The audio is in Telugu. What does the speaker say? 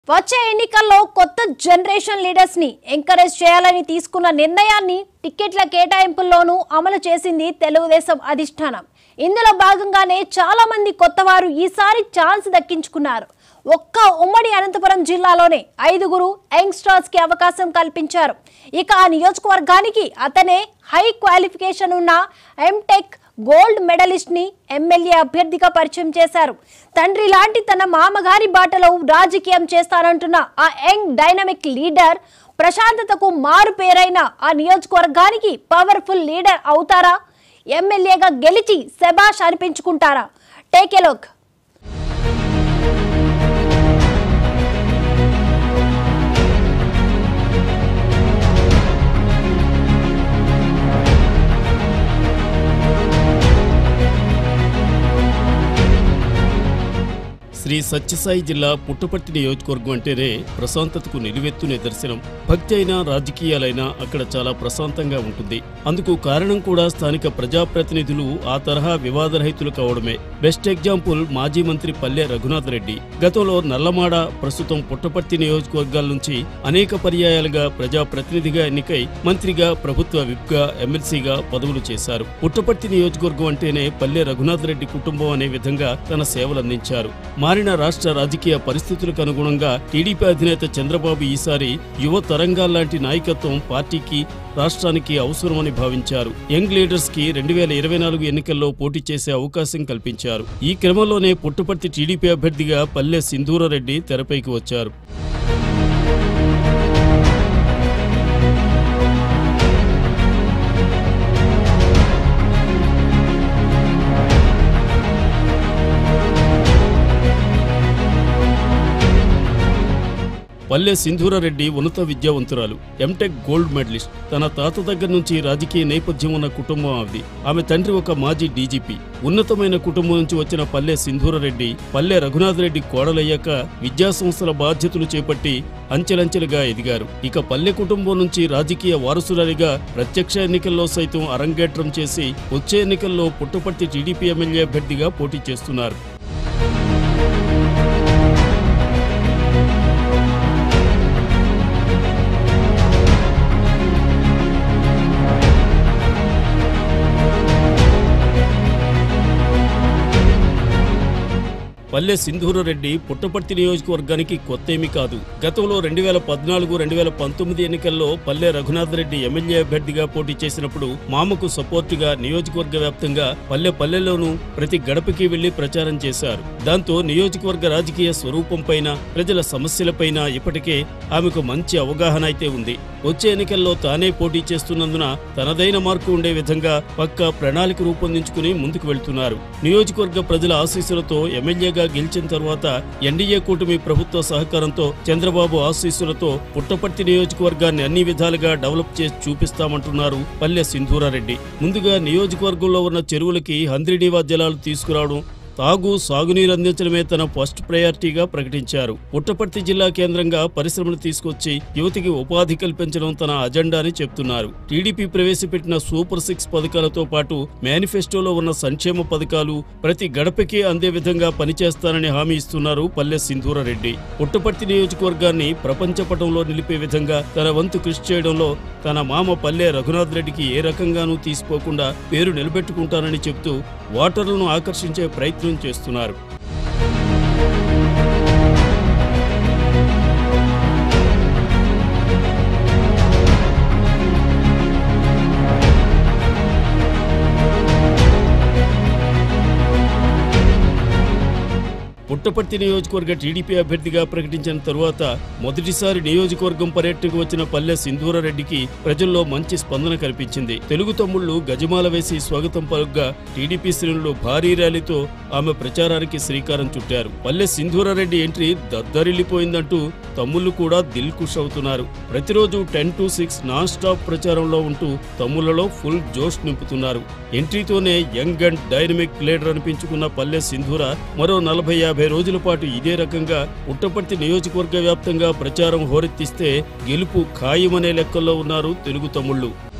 వచ్చే ఎన్నికల్లో కొత్త జనరేషన్ లీడర్స్ ని ఎంకరేజ్ చేయాలని తీసుకున్న నిర్ణయాన్ని టిక్కెట్ల కేటాయింపుల్లోనూ అమలు చేసింది తెలుగుదేశం అధిష్టానం ఇందులో భాగంగానే చాలా మంది కొత్తవారు ఈసారి ఛాన్స్ దక్కించుకున్నారు ఒక్క ఉమ్మడి అనంతపురం జిల్లాలోనే ఐదుగురు యంగ్స్టర్స్ కి అవకాశం కల్పించారు ఇక ఆ నియోజకవర్గానికి అతనే హై క్వాలిఫికేషన్ ఉన్న ఎంటెక్ గోల్డ్ మెడలిస్ట్ ని ఎమ్మెల్యే అభ్యర్థిగా పరిచయం చేశారు తండ్రి లాంటి తన మామగారి బాటలో రాజకీయం చేస్తానంటున్న ఆ యంగ్ డైనమిక్ లీడర్ ప్రశాంతతకు మారు పేరైన ఆ నియోజకవర్గానికి పవర్ఫుల్ లీడర్ అవుతారా ఎమ్మెల్యేగా గెలిచి శబాష్ అనిపించుకుంటారా take a look Sri Sathya Sai జిల్లా పుట్టపర్తి నియోజకవర్గం అంటేనే ప్రశాంతతకు నిలువెత్తు నిదర్శనం భక్తి అయినా రాజకీయాలైనా అక్కడ చాలా ప్రశాంతంగా ఉంటుంది అందుకు కారణం కూడా స్థానిక ప్రజాప్రతినిధులు ఆ తరహా వివాదరహితులు కావడమే బెస్ట్ ఎగ్జాంపుల్ మాజీ మంత్రి పల్లె రఘునాథ్ రెడ్డి గతంలో నల్లమాడ ప్రస్తుతం పుట్టపర్తి నియోజకవర్గాల నుంచి అనేక పర్యాయాలుగా ప్రజాప్రతినిధిగా ఎన్నికై మంత్రిగా ప్రభుత్వ విప్గా ఎమ్మెల్సీగా పదవులు చేశారు పుట్టపర్తి నియోజకవర్గం అంటేనే పల్లె రఘునాథ్ రెడ్డి కుటుంబం అనే విధంగా తన సేవలందించారు మారిన రాష్ట్ర రాజకీయ పరిస్థితులకు అనుగుణంగా టీడీపీ అధినేత చంద్రబాబు ఈసారి యువ తరంగాల్లాంటి నాయకత్వం పార్టీకి రాష్ట్రానికి అవసరమని భావించారు యంగ్ లీడర్స్ కి రెండు వేల ఇరవై నాలుగు ఎన్నికల్లో పోటీ చేసే అవకాశం కల్పించారు ఈ క్రమంలోనే పుట్టపర్తి టీడీపీ అభ్యర్థిగా పల్లె సింధూరారెడ్డి తెరపైకి వచ్చారు పల్లె సింధూరారెడ్డి ఉన్నత విద్యావంతురాలు ఎంటెక్ గోల్డ్ మెడలిస్ట్ తన తాత దగ్గర నుంచి రాజకీయ నేపథ్యం ఉన్న కుటుంబం ఆవిది ఆమె తండ్రి ఒక మాజీ డీజీపీ ఉన్నతమైన కుటుంబం నుంచి వచ్చిన పల్లె సింధూరారెడ్డి పల్లె రఘునాథ్ రెడ్డి కోడలయ్యాక విద్యాసంస్థల బాధ్యతలు చేపట్టి అంచెలంచెలుగా ఎదిగారు ఇక పల్లె కుటుంబం నుంచి రాజకీయ వారసురాలిగా ప్రత్యక్ష ఎన్నికల్లో సైతం అరంగేట్రం చేసి వచ్చే ఎన్నికల్లో పుట్టపర్తి టీడీపీ ఎమ్మెల్యే అభ్యర్థిగా పోటీ చేస్తున్నారు పల్లె సింధూరారెడ్డి పుట్టపర్తి నియోజకవర్గానికి కొత్తేమీ కాదు గతంలో రెండు వేల పద్నాలుగు రెండు వేల పంతొమ్మిది ఎన్నికల్లో పల్లె రఘునాథ్ రెడ్డి ఎమ్మెల్యే అభ్యర్థిగా పోటీ చేసినప్పుడు మామకు సపోర్టుగా నియోజకవర్గ వ్యాప్తంగా పల్లె పల్లెల్లోనూ ప్రతి గడపకి వెళ్లి ప్రచారం చేశారు దాంతో నియోజకవర్గ రాజకీయ స్వరూపంపైన ప్రజల సమస్యలపైన ఇప్పటికే ఆమెకు మంచి అవగాహన అయితే ఉంది వచ్చే ఎన్నికల్లో తానే పోటీ చేస్తున్నందున తనదైన మార్కు ఉండే విధంగా పక్క ప్రణాళిక రూపొందించుకుని ముందుకు వెళ్తున్నారు నియోజకవర్గ ప్రజల ఆశీస్సులతో ఎమ్మెల్యేగా గెలిచిన తర్వాత ఎన్డీఏ కూటమి ప్రభుత్వ సహకారంతో చంద్రబాబు ఆశీస్సులతో పుట్టపర్తి నియోజకవర్గాన్ని అన్ని విధాలుగా డెవలప్ చేసి చూపిస్తామంటున్నారు పల్లె సింధూరారెడ్డి ముందుగా నియోజకవర్గంలో ఉన్న చెరువులకి హంద్రినీవా జలాలు తీసుకురావడం తాగు సాగునీరు అందించడమే తన ఫస్ట్ ప్రయారిటీగా ప్రకటించారు పుట్టపర్తి జిల్లా కేంద్రంగా పరిశ్రమలు తీసుకొచ్చి యువతికి ఉపాధి కల్పించడం తన అజెండా అని చెప్తున్నారు టీడీపీ ప్రవేశపెట్టిన సూపర్ సిక్స్ పథకాలతో పాటు మేనిఫెస్టోలో ఉన్న సంక్షేమ పథకాలు ప్రతి గడపకి అందే విధంగా పనిచేస్తానని హామీ ఇస్తున్నారు పల్లె సింధూరారెడ్డి పుట్టపర్తి నియోజకవర్గాన్ని ప్రపంచ పటంలో నిలిపే విధంగా తన వంతు కృషి చేయడంలో తన మామ పల్లె రఘునాథ్ రెడ్డికి ఏ రకంగానూ తీసిపోకుండా పేరు నిలబెట్టుకుంటానని చెబుతూ ఓటర్లను ఆకర్షించే ప్రయత్నం చేస్తున్నారు పుట్టపర్తి నియోజకవర్గ టీడీపీ అభ్యర్థిగా ప్రకటించిన తరువాత మొదటిసారి నియోజకవర్గం పర్యటనకు వచ్చిన పల్లె సింధూరారెడ్డికి ప్రజల్లో మంచి స్పందన కనిపించింది తెలుగు తమ్ముళ్లు గజమాల వేసి స్వాగతం పలుగ్గా టీడీపీ శ్రేణులు భారీ ర్యాలీతో ఆమె ప్రచారానికి శ్రీకారం చుట్టారు పల్లె సింధూరారెడ్డి ఎంట్రీ దద్దరిల్లిపోయిందంటూ తమ్ముళ్లు కూడా దిల్ ఖుష్ అవుతున్నారు ప్రతిరోజు ten to six non stop ప్రచారంలో ఉంటూ తమ్ముళ్లలో ఫుల్ జోష్ నింపుతున్నారు ఎంట్రీతోనే యంగ్ అండ్ డైనమిక్ లీడర్ అనిపించుకున్న పల్లె సింధూర మరో నలభై యాభై రోజుల పాటు ఇదే రకంగా పుట్టపర్తి నియోజకవర్గ వ్యాప్తంగా ప్రచారం హోరెత్తిస్తే గెలుపు ఖాయమనే లెక్కల్లో ఉన్నారు తెలుగు తమ్ముళ్లు